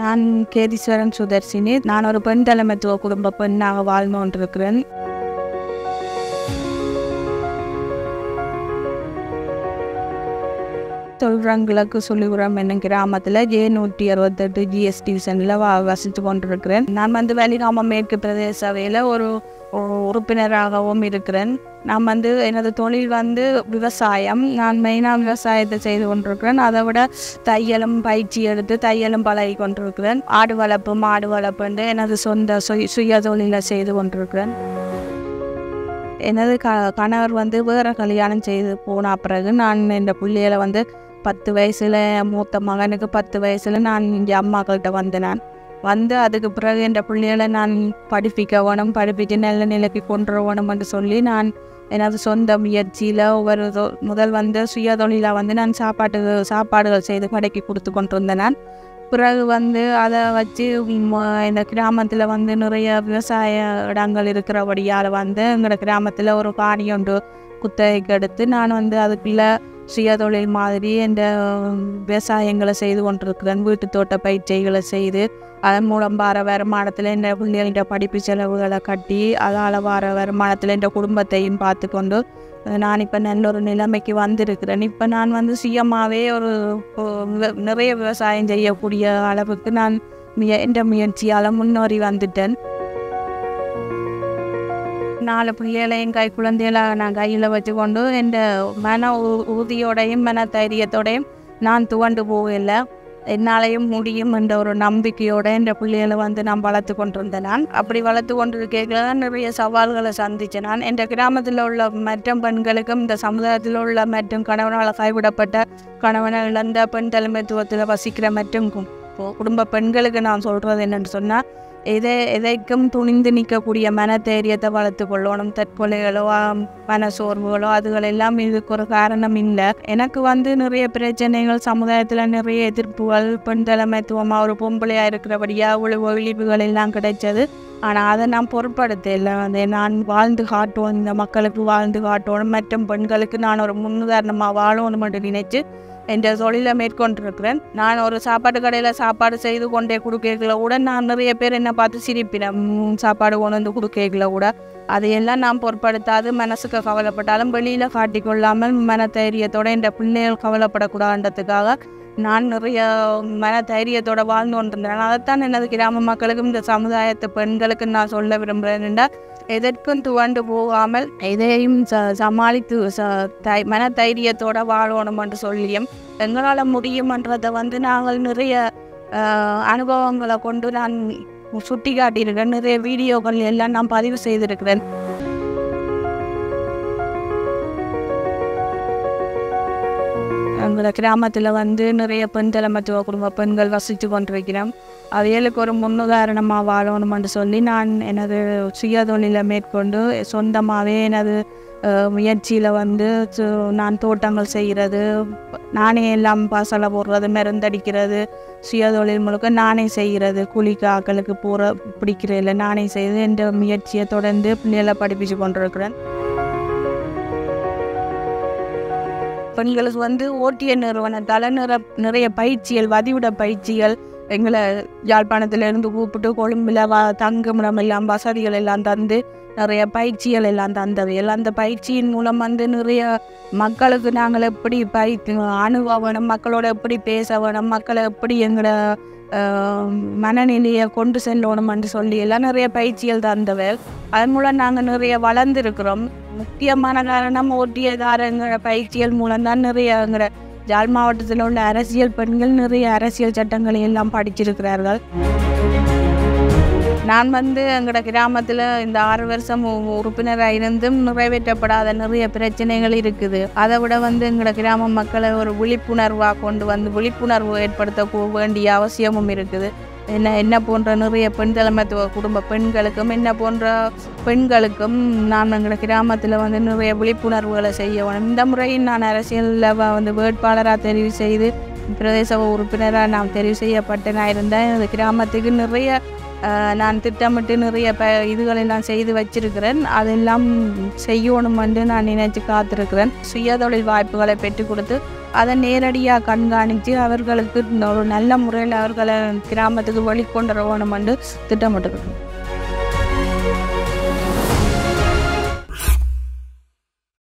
நான் கேதீஸ்வரன் சுதர்சினி நான் ஒரு பெண் தலைமைத்துவ குடும்ப பெண்ணாக வாழ்ந்து கொண்டிருக்கிறேன் தொல்றங்களுக்கு சொல்லிபுரம் என்னும் கிராமத்தில் ஜே நூற்றி அறுபத்தெட்டு ஜிஎஸ் டிவிஷனில் வ வசித்து கொண்டிருக்கிறேன் நான் வந்து வெளிகாம மேற்கு பிரதேச சபையில் ஒரு ஒரு உறுப்பினராகவும் இருக்கிறேன் நான் வந்து எனது தொழில் வந்து விவசாயம் நான் மெயினாக விவசாயத்தை செய்து கொண்டிருக்கிறேன் அதை விட தையலும் பயிற்சி எடுத்து தையலும் பழகி கொண்டிருக்கிறேன் ஆடு வளர்ப்பு மாடு வளர்ப்புண்டு எனது சொந்த சுய சுய தொழிலை செய்து கொண்டிருக்கிறேன் எனது க கணவர் வந்து வேறு கல்யாணம் செய்து போன பிறகு நான் இந்த பிள்ளைகளை வந்து பத்து வயசில் மூத்த மகனுக்கு பத்து வயசில் நான் இங்கே அம்மாக்கிட்ட வந்தேன் நான் வந்து அதுக்கு பிறகு என் பிள்ளைகளை நான் படிப்பிக்க வேணும் படிப்பிச்சு நல்ல நிலைக்கு கொண்டு வேணும்னு சொல்லி நான் எனது சொந்த முயற்சியில் ஒவ்வொரு தொ- முதல் வந்து சுய தொழிலாக வந்து நான் சாப்பாட்டு சாப்பாடுகள் செய்து கடைக்கு கொடுத்து கொண்டு வந்தேன் நான் பிறகு வந்து அதை வச்சு ம- இந்த கிராமத்தில் வந்து நிறைய விவசாய இடங்கள் இருக்கிறபடியால் வந்து எங்களோட கிராமத்தில் ஒரு காணி ஒன்று குத்தகைக்கு எடுத்து நான் வந்து அதுக்குள்ளே சுய தொழில் மாதிரி இந்த விவசாயங்களை செய்து கொண்டிருக்கிறேன் வீட்டு தோட்ட பயிற்சிகளை செய்து அதன் மூலம் வர வருமானத்தில் இந்த பிள்ளைகளின் படிப்பு செலவுகளை கட்டி அதால் வர வருமானத்தில் இந்த குடும்பத்தையும் பார்த்து கொண்டு அஹ் நான் இப்போ நல்ல ஒரு நிலைமைக்கு வந்திருக்கிறேன் இப்போ நான் வந்து சுயமாகவே ஒரு ஒரு விவ- நிறைய விவசாயம் செய்யக்கூடிய அளவுக்கு நான் முய என்ற முயற்சியால் முன்னேறி வந்துட்டேன் நாலு பிள்ளைகளையும் கை குழந்தைகளாக நான் கையில் வச்சுக்கொண்டு என் மன உ- உறுதியோடையும் மன தைரியத்தோடையும் நான் துவண்டு போகல என்னாலையும் முடியும் என்ற ஒரு நம்பிக்கையோட என்ற பிள்ளைகளை வந்து நான் வளர்த்து கொண்டிருந்தேன் நான் அப்படி வளர்த்து கொண்டிருக்கல தான் நிறைய சவால்களை சந்தித்தேன் நான் என்ற கிராமத்தில் உள்ள மற்ற பெண்களுக்கும் இந்த சமுதாயத்தில் உள்ள மற்றும் கணவனால் கைவிடப்பட்ட கணவனை இழந்த பெண் தலைமைத்துவத்தில் வசிக்கிற மற்றும் கு- குடும்ப பெண்களுக்கு நான் சொல்கிறது என்னன்னு சொன்னால் எதை எதைக்கும் துணிந்து நிற்கக்கூடிய மன தைரியத்தை வளர்த்து கொள்ளணும் தற்கொலைகளோ ஆம், மன சோர்வுகளோ அதுகளெல்லாம் இதுக்கு ஒரு காரணம் இல்லை எனக்கு வந்து நிறைய பிரச்சனைகள் சமுதாயத்தில் நிறைய எதிர்ப்புகள் பெண் தலைமைத்துவமாக ஒரு பொம்பளையாக இருக்கிறபடியா அவ்வளவு விழிப்புகள் எல்லாம் கிடைச்சது ஆனால் அதை நான் பொருட்படுத்தல வந்து நான் வாழ்ந்து காட்டுவோம் இந்த மக்களுக்கு வாழ்ந்து காட்டணும் மற்றும் பெண்களுக்கு நான் ஒரு முன்னுதாரணமாக வாழணும் என்று நினைச்சு என்ற தொழிலை மேற்கொண்டிருக்கிறேன் நான் ஒரு சாப்பாட்டு கடையில் சாப்பாடு செய்து கொண்டே கொடுக்கல கூட நான் நிறைய பேர் என்னை பார்த்து சிரிப்பினேன் ம், சாப்பாடு கொண்டு வந்து கொடுக்கல கூட அதையெல்லாம் நான் பொருட்படுத்தாது மனசுக்கு கவலைப்பட்டாலும் வெளியில் காட்டிக்கொள்ளாமல் மன தைரியத்தோட என்ற பிள்ளைகள் கவலைப்படக்கூடாதுன்றதுக்காக நான் நிறைய மன தைரியத்தோட வாழ்ந்து கொண்டிருந்தேன் அதைத்தான் எனது கிராம மக்களுக்கும் இந்த சமுதாயத்து பெண்களுக்கு நான் சொல்ல விரும்புகிறேன் எதற்கும் துவண்டு போகாமல் எதையும் ச சமாளித்து ச தை மன தைரியத்தோட வாழணும் என்று சொல்லியும் எங்களால் முடியுமன்றதை வந்து நாங்கள் நிறைய ஆஹ், அனுபவங்களை கொண்டு நான் சுட்டி காட்டியிருக்கேன் நிறைய வீடியோக்கள் எல்லாம் நான் பதிவு செய்திருக்கிறேன் எங்களோட கிராமத்தில் வந்து நிறைய பெண் தலைமத்துவ குடும்ப பெண்கள் வசித்து கொண்டிருக்கிறோம் அவைகளுக்கு ஒரு முன்னுதாரணமாக வாழணும்னு சொல்லி நான் எனது சுய தொழிலை மேற்கொண்டு சொந்தமாகவே எனது முயற்சியில் வந்து சு- நான் தோட்டங்கள் செய்கிறது நானே எல்லாம் பசலை போடுறது மருந்தடிக்கிறது சுய தொழில் முழுக்க நானே செய்கிறது கூலிக்கு ஆக்களுக்கு போகிற பிடிக்கிறதில்ல நானே செய்து என்ற முயற்சியை தொடர்ந்து பிள்ளைகளை படிப்பிச்சு கொண்டிருக்கிறேன் பெண்களுக்கு வந்து ஓட்டிய நிறுவனத்தால் நிற நிறைய பயிற்சிகள் வதிவிட பயிற்சிகள் எங்களை யாழ்ப்பாணத்திலிருந்து கூப்பிட்டு கொழும்பில் வ தங்குமிடம் எல்லாம் வசதிகள் எல்லாம் தந்து நிறைய பயிற்சிகள் எல்லாம் தந்தவைகள் அந்த பயிற்சியின் மூலம் வந்து நிறைய மக்களுக்கு நாங்கள் எப்படி பய அணுக வேணும் மக்களோட எப்படி பேச வேணும் மக்களை எப்படி எங்களோட ஆஹ், மனநிலையை கொண்டு செல்லணும்னு சொல்லி எல்லாம் நிறைய பயிற்சிகள் தந்தவர் அதன் மூலம் நாங்கள் நிறைய வளர்ந்துருக்கிறோம் முக்கியமான காரணம் ஓட்டியதாரங்கிற பயிற்சிகள் மூலம்தான் நிறைய எங்களோட ஜாழ் மாவட்டத்தில் உள்ள அரசியல் பெண்கள் நிறைய அரசியல் சட்டங்களை எல்லாம் படிச்சிருக்கிறார்கள் நான் வந்து எங்களோட கிராமத்தில் இந்த ஆறு வருஷம் உ- உறுப்பினராக இருந்தும் நிறைவேற்றப்படாத நிறைய பிரச்சனைகள் இருக்குது அதை விட வந்து எங்களோட கிராம மக்களை ஒரு விழிப்புணர்வாக கொண்டு வந்து விழிப்புணர்வு ஏற்படுத்த கூ- வேண்டிய அவசியமும் இருக்குது என்ன என்ன போன்ற நிறைய பெண் தலைமைத்துவ குடும்ப பெண்களுக்கும் என்ன போன்ற பெண்களுக்கும் நான் எங்களோட கிராமத்தில் வந்து நிறைய விழிப்புணர்வுகளை செய்ய வேணும் இந்த முறையும் நான் அரசியலில் வந்து வேட்பாளராக தெரிவு செய்து பிரதேச உறுப்பினராக நான் தெரிவு செய்யப்பட்டு நான் இருந்தேன் இந்த கிராமத்துக்கு நிறைய அஹ், நான் திட்டமிட்டு நிறைய ப இதுகளை நான் செய்து வச்சிருக்கிறேன் அதெல்லாம் செய்யணும் என்று நான் நினைச்சு காத்திருக்கிறேன் சுயதொழில் வாய்ப்புகளை பெற்றுக் கொடுத்து அதை நேரடியாக கண்காணித்து அவர்களுக்கு ஒரு நல்ல முறையில் அவர்களை கிராமத்துக்கு வெளிக்கொண்டு வரணும் என்று திட்டமிட்டுருக்கிறேன்